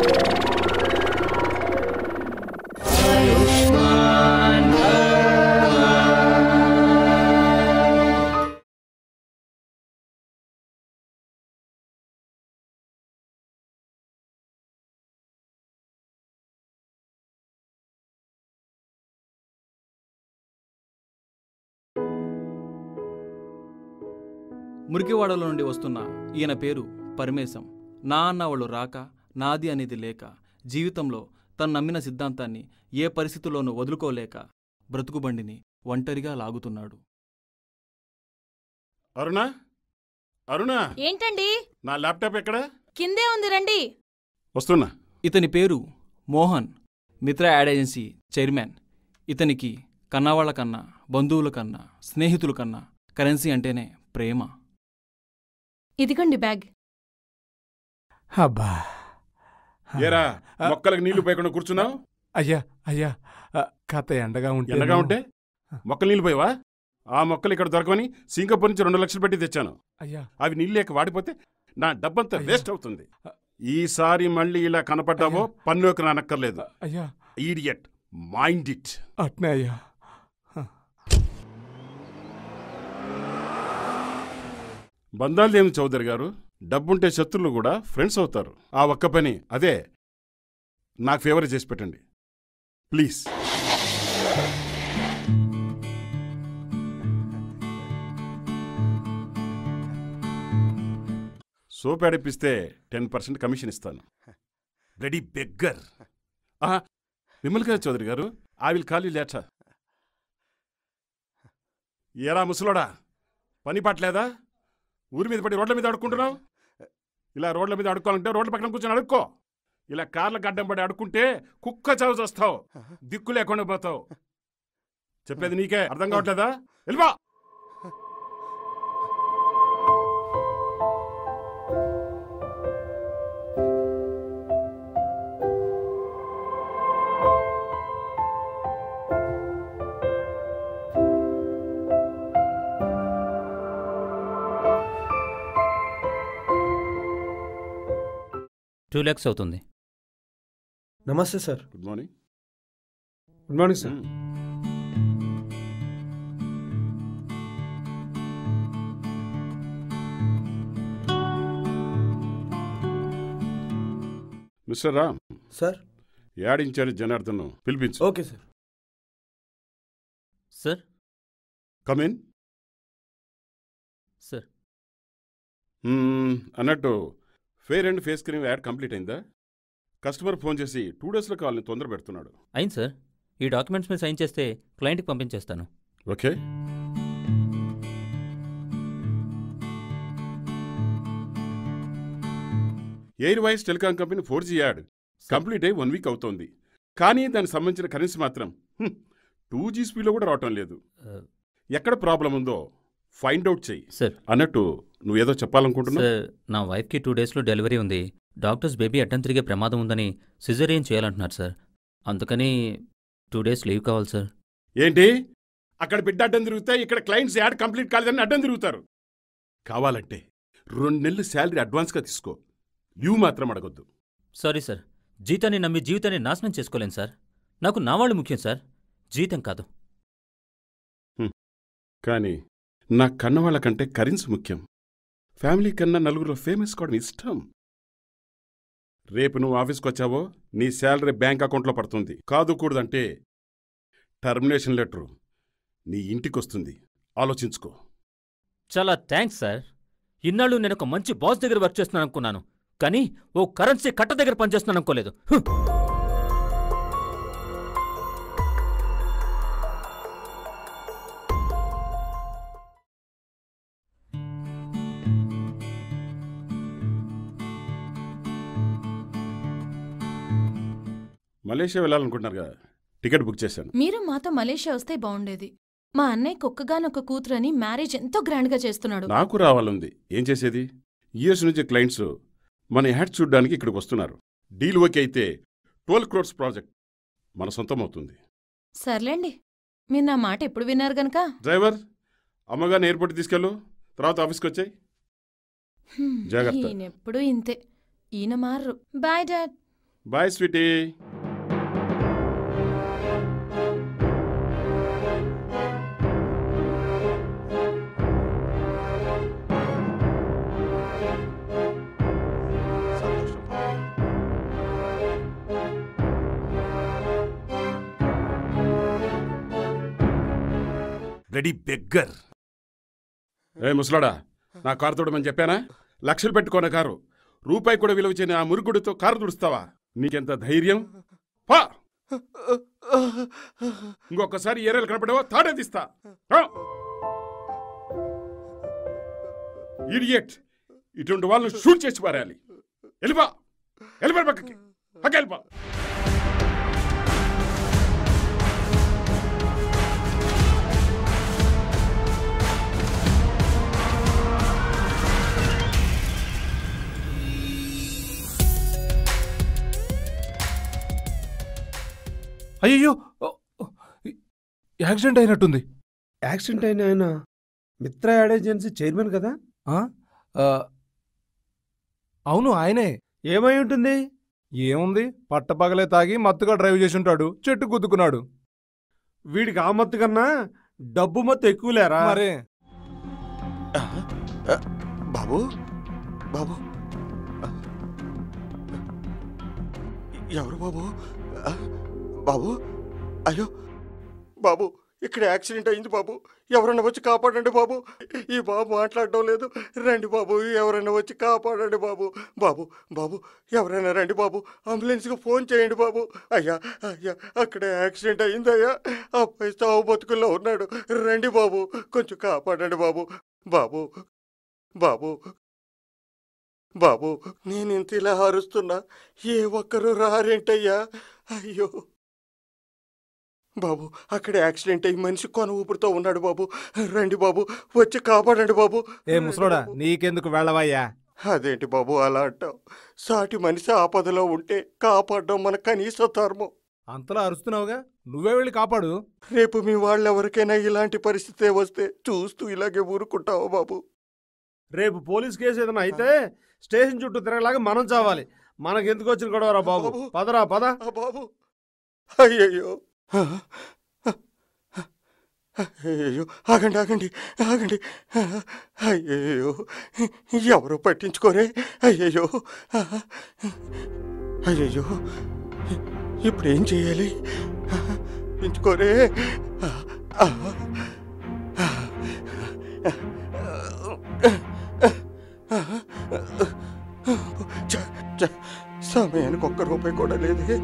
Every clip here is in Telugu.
మురికివాడలో నుండి వస్తున్న ఈయన పేరు పరమేశం నా అన్న వాళ్ళు రాక నాది అనేది లేక జీవితంలో తను నమ్మిన సిద్ధాంతాన్ని ఏ పరిస్థితుల్లోనూ వదులుకోలేక బ్రతుకుబండిని ఒంటరిగా లాగుతున్నాడు అరుణ అరుణ ఏంటండి నా ల్యాప్టాప్ ఎక్కడ కిందే ఉంది రండి వస్తున్నా ఇతని పేరు మోహన్ మిత్ర యాడ్ ఏజెన్సీ చైర్మన్ ఇతనికి కన్నవాళ్ల కన్నా బంధువుల కన్నా స్నేహితుల కన్నా కరెన్సీ అంటేనే ప్రేమ ఇదిగోండి బ్యాగ్ అబ్బా ఏరా ఆ. మొక్కలకు నీళ్లు పోయకుండా కూర్చున్నావు అయ్యా అయ్యా ఆ, కథ ఎండగా ఉంటే ఎండగా ఉంటే మొక్కలు నీళ్లు పోయావా ఆ మొక్కలు ఇక్కడ దొరకవని సింగపూర్ నుంచి రెండు లక్షలు పెట్టి తెచ్చాను అయ్యా అవి నీళ్ళు లేక వాడిపోతే నా డబ్బంతా అయ్యా. వేస్ట్ అవుతుంది ఈసారి మళ్ళీ ఇలా కనపడ్డావో అయ్యా. పన్నుకు రానక్కర్లేదు అయ్యా ఈడియట్ మైండ్ ఇట్ అట్నే అయ్యా బంధాలేమి చౌదరి గారు డబ్బుంటే శత్రులు కూడా ఫ్రెండ్స్ అవుతారు ఆ ఒక్క పని అదే నాకు ఫేవర్ చేసి పెట్టండి ప్లీజ్ సోప్ అడిపిస్తే టెన్ పర్సెంట్ కమిషన్ ఇస్తాను రెడీ బెగ్గర్ విమల్ గారు చౌదరి గారు I will call you later ఏరా ముసలోడా పని పట్టలేదా ఊరి మీద పడి రోడ్ల మీద అడుక్కుంటున్నావు ఇలా రోడ్ల మీద అడుక్కోవాలంటే రోడ్ల పక్కన కూర్చొని అడుక్కో ఇలా కార్ల గడ్డం పడి అడుక్కుంటే కుక్క చావు చేస్తావు దిక్కు లేకుండా పోతావు చెప్పేది నీకే అర్థం కావట్లేదా వెళ్ళిపో టూ ల్యాక్స్ అవుతుంది నమస్తే sir good morning good morning sir mister Ram sir ad incharge Janardhan పిలిపించు okay sir sir come in sir అన్నట్టు fair and face cream ad complete అయిందా కస్టమర్ ఫోన్ చేసి టూ డేస్లో కాల్ని తొందర పెడుతున్నాడు అయింది సార్ ఈ డాక్యుమెంట్స్ మీద సైన్ చేస్తే క్లయింట్కి పంపించేస్తాను okay Airways telecom company four G ad complete అయ్యి వన్ వీక్ అవుతోంది కానీ దానికి సంబంధించిన కరెన్సీ మాత్రం టూ జీ స్పీడ్లో కూడా రావటం లేదు ఆ, ఎక్కడ ప్రాబ్లం ఉందో ఫైండ్ అవుట్ చెయ్యి సార్ అన్నట్టు నువ్వేదో చెప్పాలనుకుంటున్నావు సార్ నా వైఫ్కి టూ డేస్లో డెలివరీ ఉంది డాక్టర్స్ బేబీ అడ్డం తిరిగే ప్రమాదం ఉందని సిజరేన్ చేయాలంటున్నారు సార్ అందుకని టూ డేస్ లీవ్ కావాలి సార్ ఏంటి అక్కడ బిడ్డ అడ్డం తిరిగితే ఇక్కడ క్లయింట్స్ యాడ్ కంప్లీట్ కాలేదని అడ్డం తిరుగుతారు కావాలంటే రెండు నెలలు శాలరీ అడ్వాన్స్గా తీసుకో లీవ్ మాత్రం అడగొద్దు సారీ సార్ జీతాన్ని నమ్మి జీవితాన్ని నాశనం చేసుకోలేను సార్ నాకు నా వాళ్ళు ముఖ్యం సార్ జీతం కాదు కానీ నా కన్నవాళ్ళ కంటే కరెన్సీ ముఖ్యం ఫ్యామిలీ కన్నా నలుగురు ఫేమస్ కావడం ఇష్టం రేపు నువ్వు ఆఫీస్కి వచ్చావో నీ శాలరీ బ్యాంక్ అకౌంట్లో పడుతుంది కాదు కూడదంటే టర్మినేషన్ లెటరు నీ ఇంటికొస్తుంది ఆలోచించుకో చాలా థ్యాంక్స్ సార్ ఇన్నాళ్ళు నేను ఒక మంచి బాస్ దగ్గర వర్క్ చేస్తున్నాను అనుకున్నాను కానీ ఓ కరెన్సీ కట్ట దగ్గర పనిచేస్తున్నాను అనుకోలేదు హ్మ్. మలేషియా వెళ్ళాలనుకుంటున్నారు కదా టికెట్ బుక్ చేశాను మీరు మాతో మలేషియా వస్తే బాగుండేది మా అన్నయ్య కుక్కగానొక కూతురు అని మ్యారేజ్ ఎంతో గ్రాండ్గా చేస్తున్నాడు నాకు రావాలంది ఏం చేసేది యుఎస్ నుంచి క్లయింట్స్ మన యాడ్ చూడ్డానికి ఇక్కడికి వస్తున్నారు డీల్ ఓకే అయితే ట్వెల్వ్ క్రోర్స్ ప్రాజెక్ట్ మన సొంతం అవుతుంది సర్లేండి మీరు నా మాట ఎప్పుడు విన్నారు గనక డ్రైవర్ అమ్మగారిని ఎయిర్పోర్ట్ తీసుకెళ్ళు తర్వాత ఆఫీస్కి వచ్చాయి హ్మ్, జాగ్రత్త. ఈయనెప్పుడు ఇంతే ఈయన మారరు bye dad bye sweetie ready beggar ఏ ముసలాడా నా కారు తోడమని చెప్పానా లక్షలు పెట్టుకోన కారు రూపాయి కూడా విలువ చేయని ఆ మురుగుడితో కారు తుడుస్తావా నీకెంత ధైర్యం పా ఇంకొకసారి ఏరియాలు కనపడవో తాడే తీస్తా ఇడియట్ ఇటువంటి వాళ్ళని షూట్ చేసి పారేయాలి వెళ్ళిపా వెళ్ళిపా పక్కకి పక్క వెళ్ళిపా అయ్యో యాక్సిడెంట్ అయినట్టుంది యాక్సిడెంట్ అయిన ఆయన మిత్ర యాడ్ ఏజెన్సీ చైర్మన్ కదా ఆ? ఆ, అవును ఆయనే ఏమై ఉంటుంది ఏముంది పట్టపగలే తాగి మత్తుగా డ్రైవ్ చేసి ఉంటాడు చెట్టు గుద్దుకున్నాడు వీడికి ఆ మత్తు కన్నా డబ్బు మత్తు ఎక్కువ లేరా మరే బాబు బాబు ఎవరు బాబు ఆ, బాబు అయ్యో బాబు ఇక్కడ యాక్సిడెంట్ అయింది బాబు ఎవరైనా వచ్చి కాపాడండి బాబు ఈ బాబు మాట్లాడడం లేదు రండి బాబు ఎవరైనా వచ్చి కాపాడండి బాబు బాబు బాబు ఎవరైనా రండి బాబు అంబులెన్స్కి ఫోన్ చేయండి బాబు అయ్యా అయ్యా అక్కడ యాక్సిడెంట్ అయిందయ్యా అబ్బాయి సావు బతుకుల్లో ఉన్నాడు రండి బాబు కొంచెం కాపాడండి బాబు బాబు బాబు బాబు నేను ఇంత ఇలా అరుస్తున్నా ఏ ఒక్కరు రారేంటయ్యా అయ్యో బాబు అక్కడ యాక్సిడెంట్ అయ్యి మనిషి కొన ఊపిరితో ఉన్నాడు బాబు రండి బాబు వచ్చి కాపాడండి బాబు ఏ ముసలోడా నీకెందుకు వెళ్ళవయ్యా అదేంటి బాబు అలా అంటావు సాటి మనిషి ఆపదలో ఉంటే కాపాడడం మన కనీస ధర్మం అంతలా అరుస్తున్నావుగా నువ్వే వెళ్ళి కాపాడు రేపు మీ వాళ్ళెవరికైనా ఇలాంటి పరిస్థితే వస్తే చూస్తూ ఇలాగే ఊరుకుంటావా బాబు రేపు పోలీస్ కేసు ఏదైనా అయితే స్టేషన్ చుట్టూ తిరగలాగా మనం చావాలి మనకెందుకు వచ్చిన గొడవరా బాబు బాబు. పదరా పద ఆ బాబు అయ్యయ్యో అయ్యయ్యో ఆగండి ఆగండి ఆగండి అయ్యయ్యో ఎవరు పట్టించుకోరే అయ్యయ్యో అయ్యయ్యో ఇప్పుడు ఏం చేయాలి పట్టించుకోరే చ- చ- సమయానికి ఒక్క రూపాయి కూడా లేదే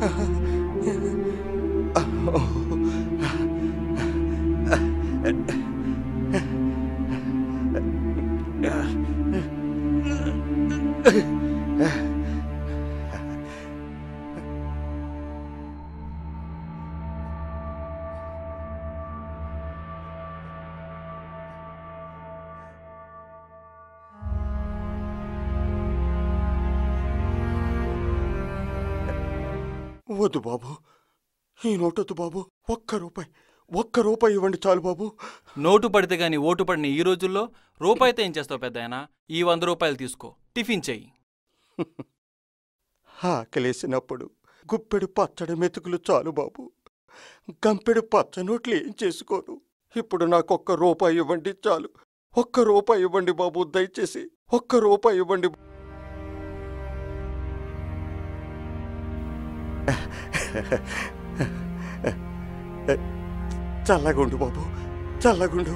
వద్దు బాబు ఈ నోటొద్దు బాబు ఒక్క రూపాయి ఒక్క రూపాయి ఇవ్వండి చాలు బాబు నోటు పడితే గాని ఓటు పడిన ఈ రోజుల్లో రూపాయితో ఏం చేస్తావు పెద్దాయనా ఈ వంద రూపాయలు తీసుకో టిఫిన్ చెయ్యి ఆకలేసినప్పుడు గుప్పెడు పచ్చడి మెతుకులు చాలు బాబు గంపెడు పచ్చ నోట్లు ఏం చేసుకోను ఇప్పుడు నాకు ఒక్క రూపాయి ఇవ్వండి చాలు ఒక్క రూపాయి ఇవ్వండి బాబు దయచేసి ఒక్క రూపాయి ఇవ్వండి చల్లగుండు బాబు చల్లగుండు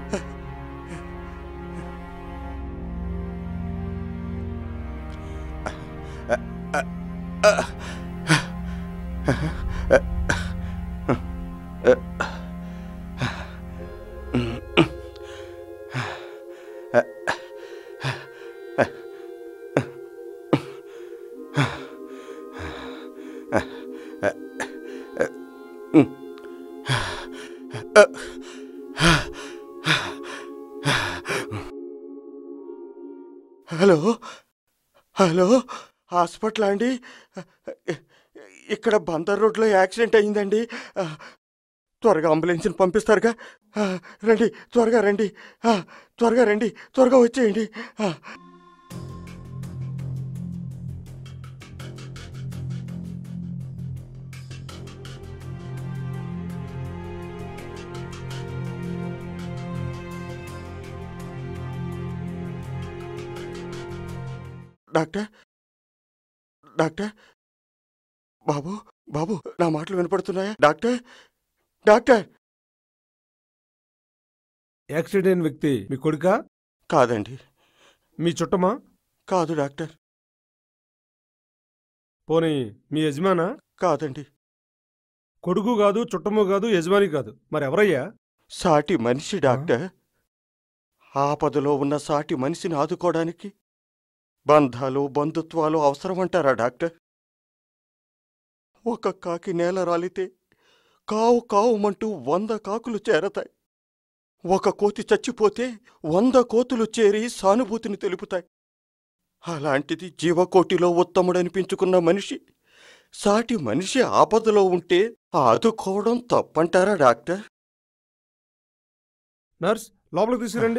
హలో హలో హాస్పిటల్ అండి ఇక్కడ బందర్ రోడ్లో యాక్సిడెంట్ అయిందండి త్వరగా అంబులెన్స్ని పంపిస్తారుగా ఆ, రండి త్వరగా రండి ఆ, త్వరగా రండి త్వరగా వచ్చేయండి ఆ. డాక్టర్ డాక్టర్ బాబు బాబు నా మాటలు వినపడుతున్నాయా డాక్టర్ డాక్టర్ యాక్సిడెంట్ అయిన వ్యక్తి మీ కొడుకా కాదండి మీ చుట్టమా కాదు డాక్టర్ పోనీ మీ యజమానా కాదండి కొడుకు కాదు చుట్టము కాదు యజమాని కాదు మరి ఎవరయ్యా సాటి మనిషి డాక్టర్ ఆపదలో ఉన్న సాటి మనిషిని ఆదుకోవడానికి బంధాలు బంధుత్వాలు అవసరమంటారా డాక్టర్ ఒక కాకి నేల రాలితే కావు కావుమంటూ వంద కాకులు చేరతాయి ఒక కోతి చచ్చిపోతే వంద కోతులు చేరి సానుభూతిని తెలుపుతాయి అలాంటిది జీవకోటిలో ఉత్తముడనిపించుకున్న మనిషి సాటి మనిషి ఆపదలో ఉంటే ఆదుకోవడం తప్పంటారా డాక్టర్ నర్స్ లోపలికి తీసుకురండి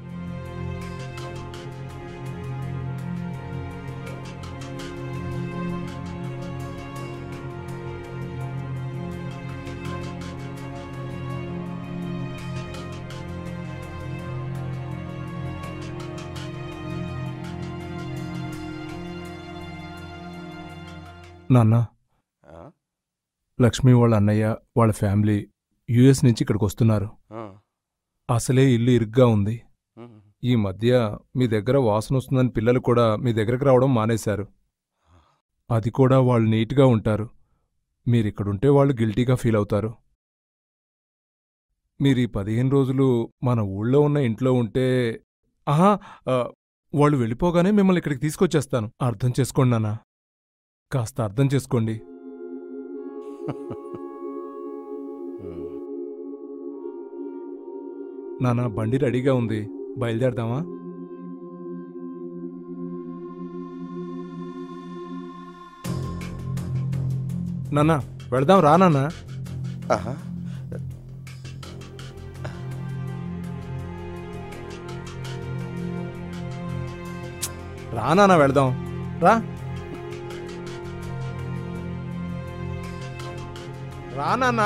నాన్న ఆ? లక్ష్మి వాళ్ళ అన్నయ్య వాళ్ళ ఫ్యామిలీ యుఎస్ నుంచి ఇక్కడికి వస్తున్నారు ఆ. అసలే ఇల్లు ఇరుగ్గా ఉంది ఉమ్. ఈ మధ్య మీ దగ్గర వాసన వస్తుందని పిల్లలు కూడా మీ దగ్గరకు రావడం మానేశారు అది కూడా వాళ్ళు నీట్గా ఉంటారు మీరిక్కడుంటే వాళ్ళు గిల్టీగా ఫీల్ అవుతారు మీరు ఈ పదిహేను రోజులు మన ఊళ్ళో ఉన్న ఇంట్లో ఉంటే ఆహా ఆ, వాళ్ళు వెళ్ళిపోగానే మిమ్మల్ని ఇక్కడికి తీసుకొచ్చేస్తాను అర్థం చేసుకోండి నాన్న కాస్త అర్థం చేసుకోండి ఉమ్. నాన్న బండి రెడీగా ఉంది బయలుదేరదామా నాన్న వెళదాం రా నాన్న ఆహా. రా నాన్న వెళదాం రా రా నాన్న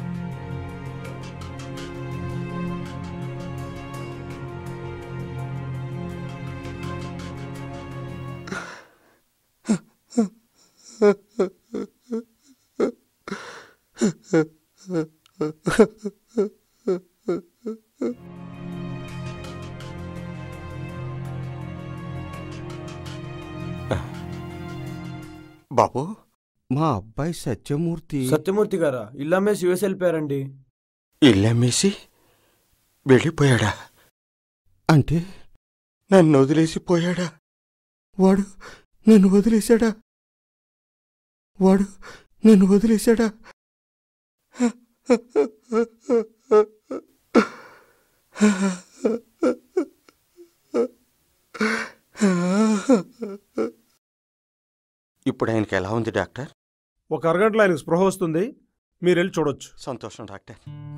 బాబు మా అబ్బాయి సత్యమూర్తి సత్యమూర్తి గారా ఇల్లమ్మేసి యుఎస్ వెళ్ళిపోయారండి ఇల్లమ్మేసి వెళ్ళిపోయాడా అంటే నన్ను వదిలేసి పోయాడా వాడు నన్ను వదిలేశాడా వాడు నన్ను వదిలేశాడా ఇప్పుడు ఆయనకి ఎలా ఉంది డాక్టర్ ఒక అరగంటలో ఆయనకు స్పృహ వస్తుంది మీరు వెళ్ళి చూడొచ్చు సంతోషం డాక్టర్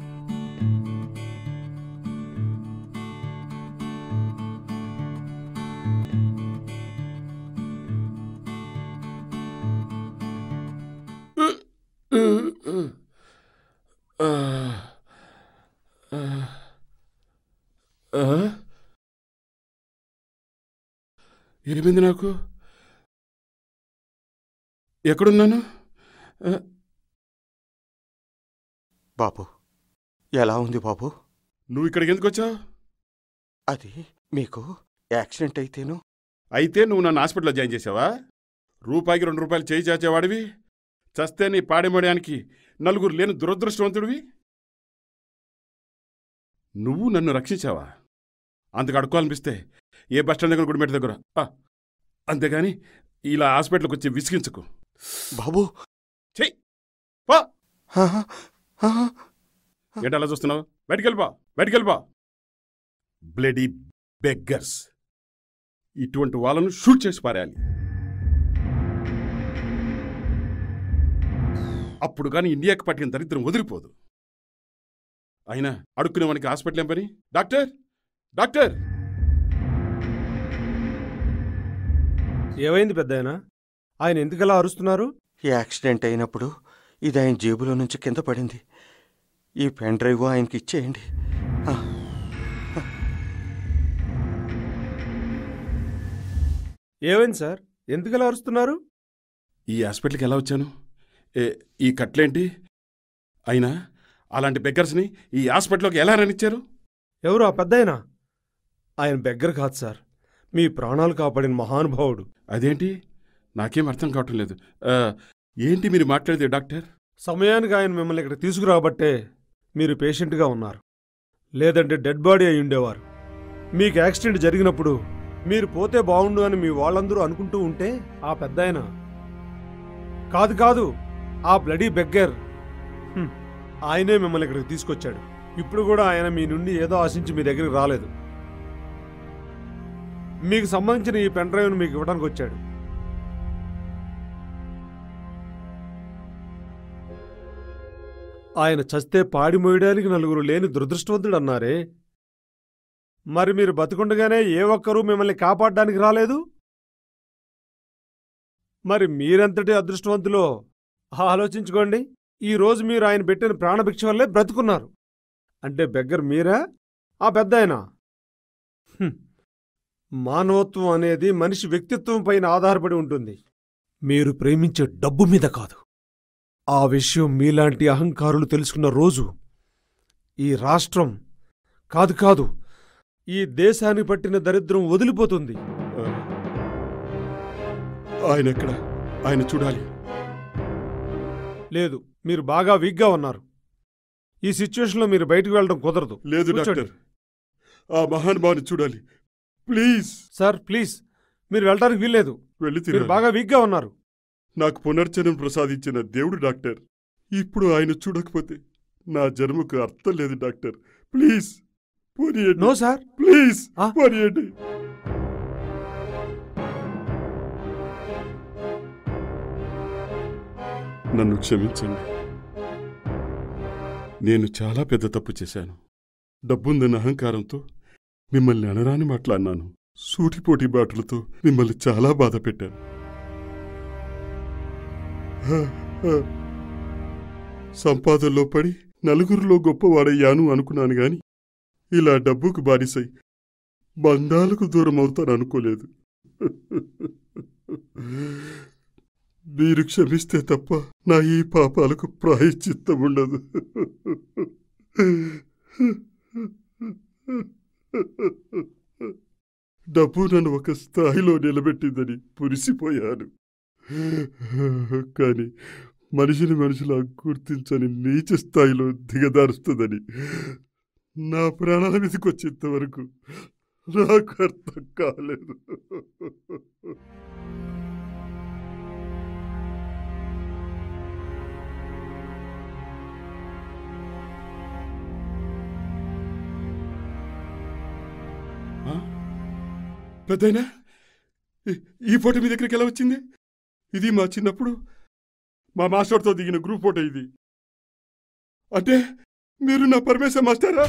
ఎనిమిది నాకు ఎక్కడున్నాను ఆ, బాబు ఎలా ఉంది బాబు నువ్వు ఇక్కడికి ఎందుకు వచ్చావు అది మీకు యాక్సిడెంట్ అయితేను అయితే నువ్వు నన్ను హాస్పిటల్లో జాయిన్ చేసావా రూపాయికి రెండు రూపాయలు చేయి చాచేవాడివి చస్తే నీ పాడేమడానికి నలుగురు లేని దురదృష్టవంతుడివి నువ్వు నన్ను రక్షించావా అంతకు అడుక్కోవాలనిపిస్తే ఏ బస్ స్టాండ్ దగ్గర గుడిమెట్ట దగ్గర ఆ, అంతేగాని ఇలా హాస్పిటల్కి వచ్చి విసిగించకు బాబు చెయ్యి పా ఆహా, ఆహా. ఏంటి అలా చూస్తున్నావు బయటికి వెళ్ళిపో బయటికి వెళ్ళిపో బ్లడీ బెగ్గర్స్ ఇటువంటి వాళ్ళను షూట్ చేసి పారేయాలి అప్పుడు కానీ ఇండియాకి పట్టిన దరిద్రం వదిలిపోదు అయినా అడుక్కునే మనకి హాస్పిటల్ ఏం పని డాక్టర్ డాక్టర్ ఏమైంది పెద్ద ఆయన ఎందుకలా అరుస్తున్నారు యాక్సిడెంట్ అయినప్పుడు ఇది ఆయన జేబులో నుంచి కింద పడింది ఈ పెన్ డ్రైవ్ ఆయనకి ఇచ్చేయండి ఆ, ఏమైంది సార్ ఎందుకు ఇలా అరుస్తున్నారు ఈ హాస్పిటల్కి ఎలా వచ్చాను ఏ ఈ కట్లేంటి అయినా అలాంటి బెగ్గర్స్ని ఈ హాస్పిటల్లోకి ఎలా రానిచ్చారు ఎవరు ఆ పెద్దాయన ఆయన బెగ్గర కాదు సార్ మీ ప్రాణాలు కాపాడిన మహానుభావుడు అదేంటి నాకేం అర్థం కావటం లేదు ఆ, ఏంటి మీరు మాట్లాడేది డాక్టర్ సమయానికి ఆయన మిమ్మల్ని ఇక్కడ తీసుకురాబట్టే మీరు పేషెంట్గా ఉన్నారు లేదంటే డెడ్ బాడీ అయి ఉండేవారు మీకు యాక్సిడెంట్ జరిగినప్పుడు మీరు పోతే బాగుండు అని మీ వాళ్ళందరూ అనుకుంటూ ఉంటే ఆ పెద్దాయన కాదు కాదు ఆ బ్లడీ బెగ్గర్ హ్మ్, ఆయనే మిమ్మల్ని ఇక్కడికి తీసుకొచ్చాడు ఇప్పుడు కూడా ఆయన మీ నుండి ఏదో ఆశించి మీ దగ్గరికి రాలేదు మీకు సంబంధించిన ఈ పెన్ డ్రైవ్ను మీకు ఇవ్వడానికి వచ్చాడు ఆయన చస్తే పాడి మోయడానికి నలుగురు లేని దురదృష్టవంతుడు అన్నారే మరి మీరు బతికుండగానే ఏ ఒక్కరూ మిమ్మల్ని కాపాడడానికి రాలేదు మరి మీరెంతటి అదృష్టవంతులో ఆలోచించుకోండి ఈ రోజు మీరు ఆయన పెట్టిన ప్రాణభిక్ష వల్లే బ్రతుకున్నారు అంటే బెగ్గర్ మీరా ఆ పెద్ద ఆయన మానవత్వం అనేది మనిషి వ్యక్తిత్వం పైన ఆధారపడి ఉంటుంది మీరు ప్రేమించే డబ్బు మీద కాదు ఆ విషయం మీలాంటి అహంకారులు తెలుసుకున్న రోజు ఈ రాష్ట్రం కాదు కాదు ఈ దేశాన్ని పట్టిన దరిద్రం వదిలిపోతుంది ఆ, ఆయన ఎక్కడ ఆయన చూడాలి లేదు మీరు బాగా వీక్గా ఉన్నారు ఈ సిచ్యువేషన్లో మీరు బయటకు వెళ్ళడం కుదరదు లేదు కూర్చోండి. డాక్టర్ ఆ మహానుభావుని చూడాలి ప్లీజ్ సార్ ప్లీజ్ మీరు వెళ్ళడానికి వీల్లేదు వెళ్ళి మీరు తిరగాలి. బాగా వీక్గా ఉన్నారు నాకు పునర్జన్మ ప్రసాదించిన దేవుడు డాక్టర్ ఇప్పుడు ఆయన చూడకపోతే నా జన్మకు అర్థం లేదు డాక్టర్ ప్లీజ్ పోనీయండి నో సార్ ప్లీజ్ ఆ? పోనీయండి నన్ను క్షమించండి నేను చాలా పెద్ద తప్పు చేశాను డబ్బుందన్న అహంకారంతో మిమ్మల్ని అనరాని మాట్లాడినాను సూటిపోటి బాటలతో మిమ్మల్ని చాలా బాధ పెట్టాను హ, హ. సంపాదనలో పడి నలుగురిలో గొప్పవాడయ్యాను అనుకున్నాను గాని ఇలా డబ్బుకు బానిసై బంధాలకు దూరం అవుతాను అనుకోలేదు మీరు క్షమిస్తే తప్ప నా ఈ పాపాలకు ప్రాయశ్చిత్తం ఉండదు డబ్బు నన్ను ఒక స్థాయిలో నిలబెట్టిందని పురిసిపోయాను కానీ మనిషిని మనిషిలా గుర్తించని నీచ స్థాయిలో దిగదారుస్తుందని నా ప్రాణాల మీదకి వచ్చేంత వరకు నాకు అర్థం కాలేదు ఆ? పెద్దయినా ఈ- ఈ ఫోటో మీ దగ్గరికి ఎలా వచ్చింది ఇది మా చిన్నప్పుడు మా మాస్టర్తో దిగిన గ్రూప్ ఫోటో ఇది అంటే మీరు నా పరమేశ్వర మాస్టరా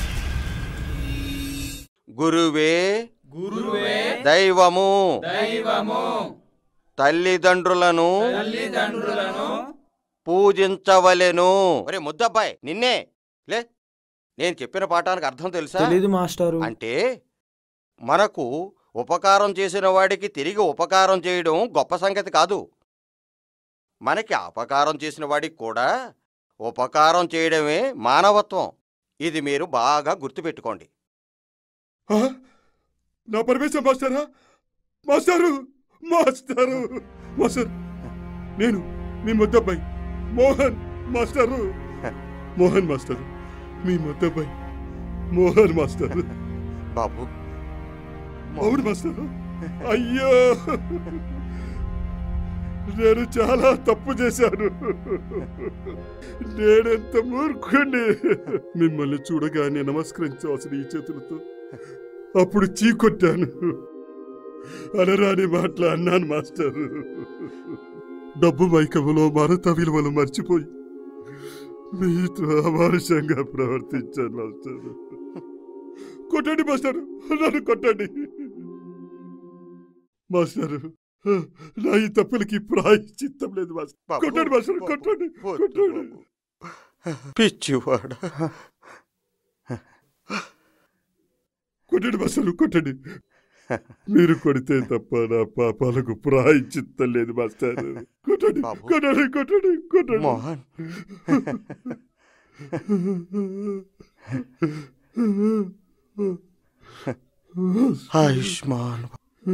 గురువే గురువే దైవము దైవము తల్లిదండ్రులను తల్లిదండ్రులను పూజించవలెను ఒరే ముద్దబ్బాయ్ నిన్నే లే నేను చెప్పిన పాఠానికి అర్థం తెలుసా తెలీదు మాస్టారు అంటే మనకు ఉపకారం చేసిన వాడికి తిరిగి ఉపకారం చేయడం గొప్ప సంగతి కాదు మనకి అపకారం చేసిన వాడికి కూడా ఉపకారం చేయడమే మానవత్వం ఇది మీరు బాగా గుర్తుపెట్టుకోండి ఆ? నా పరమేశ్వర మాస్టరా మాస్టారు మాస్టారు మాస్టర్ నేను మీ ముద్దబ్బాయి మోహన్ మాస్టరు మోహన్ మాస్టరు మీ ముద్దబ్బాయి మోహన్ మాస్టరు బాబు అవును మాస్టరు అయ్యో నేను చాలా తప్పు చేశాను నేనెంత మూర్ఖుణ్ణి మిమ్మల్ని చూడగానే నమస్కరించవలసిన ఈ చేతులతో అప్పుడు చీకొట్టాను అనరాని మాటలు అన్నాను మాస్టర్ డబ్బు మైకములో మరత విలువలు మర్చిపోయి మీతో అమానుషంగా ప్రవర్తించాను మాస్టర్ కొట్టండి మాస్టర్ నన్ను కొట్టండి మాస్టర్ నా ఈ తప్పులకి ప్రాయశ్చిత్తం లేదు మాస్టర్ బాబు, కొట్టండి మాస్టర్ బాబు, కొట్టండి వద్దు కొట్టండి బాబు. పిచ్చివాడ కొట్టండి మాస్టర్ కొట్టండి మీరు కొడితే తప్ప నా పాపాలకు ప్రాయచిత్తం లేదు మాస్టర్ కొట్టండి బాబు. కొట్టండి కొట్టండి కొట్టండి మోహన్ ఆయుష్మాన్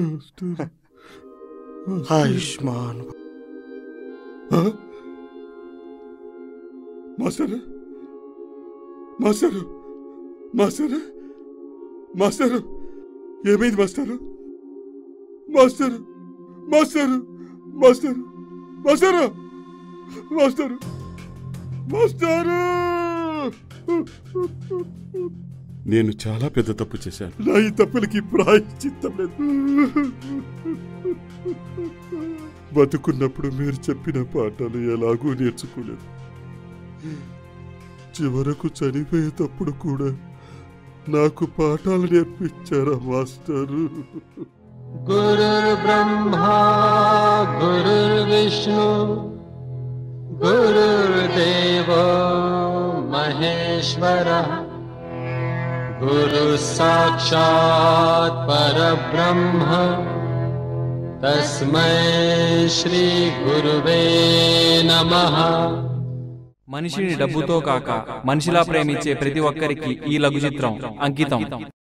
ఆయుష్మాన్ ఆ? మాస్టర్ మాస్టర్ మాస్టర్ మాస్టర్ ఏమైంది master master master master master master master నేను చాలా పెద్ద తప్పు చేశాను నా ఈ తప్పులకి ప్రాయశ్చిత్తం లేదు బతుకున్నప్పుడు మీరు చెప్పిన పాఠాలు ఎలాగూ నేర్చుకోలేదు చివరకు చనిపోయేటప్పుడు కూడా నాకు పాఠాలు నేర్పించారా మాస్టరు गुरुर्ब्रह्मा गुरुर्विष्णु गुरुर्देव महेश्वरः गुरुः साक्षात् परब्रह्म तस्मै श्रीगुरुवे नमः మనిషిని డబ్బుతో కాక మనిషిలా ప్రేమించే ప్రతి ఒక్కరికి ఈ లఘు చిత్రం అంకితం